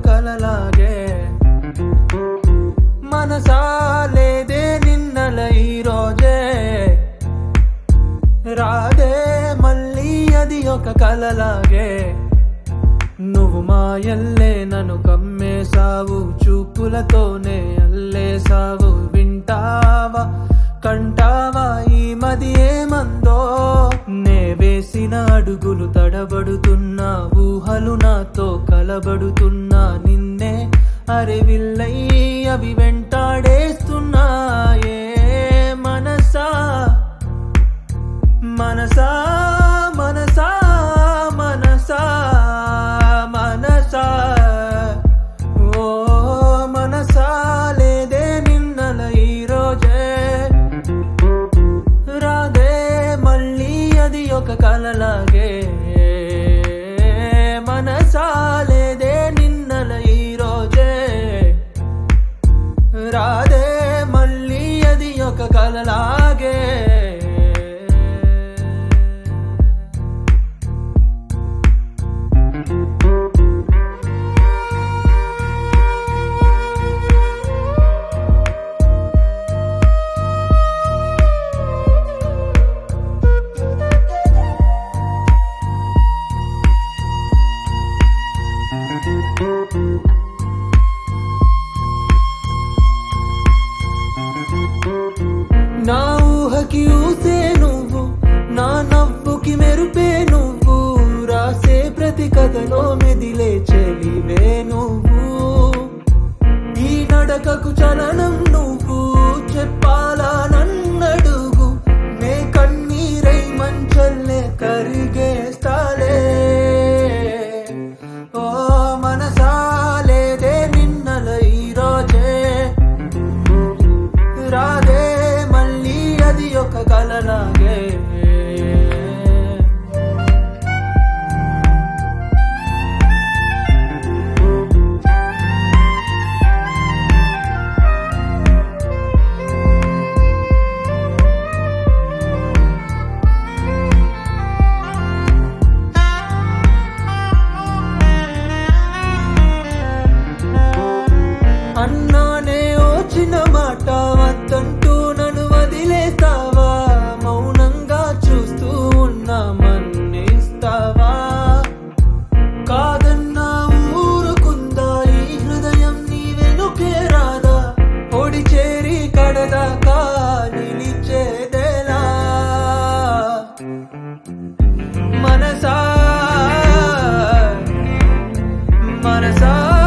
కలలాగే మనసా లేదే నిన్నల ఈ రోజే రాదే మళ్ళీ అది ఒక కలలాగే నువ్వు మాయల్లే నన్ను కమ్మేసావు చూపులతోనే అల్లేసావు వింటావా కంటావా ఈ మది ఏమందో నే వేసిన అడుగులు తడబడుతున్నా ఊహలు నాతో కలబడుతున్నా నిన్నే అరివిల్లై అవి వెంటాడేస్తున్నాయే మనసా మనసా మనసా మనసా మనసా ఓ మనసా లేదే నిన్నల ఈ రోజే రాదే మళ్ళీ అది ఒక కలలాగే మనసా లేదే నిన్నల ఈ రోజే రాదే మళ్ళీ అది ఒక కలలాగే నా ఊహకి ఊసే నువ్వు నా నవ్వుకి మెరుపే నువ్వు రాసే ప్రతి కథలో మెదిలే చెలివే నువ్వు ఈ నడకకు చలనం నువ్వు చెప్పాలా నన్నడుగు నే కన్నీరై మంచల్లే కరిగేస్తాలే ఓ మనసా లేదే నిన్నల ఈ రోజే రాదే మళ్ళీ అది ఒక కలలాగే అన్నానే ఓ చిన్న మాట వద్దంటూ నన్ను వదిలేస్తావా మౌనంగా చూస్తూ ఉన్నా మన్నిస్తావా కాదన్నా ఊరుకుందా ఈ హృదయం నీ వెనుకే రాదా పొడి చేరి కడదాకా నిలిచేదేలా మనసా మనసా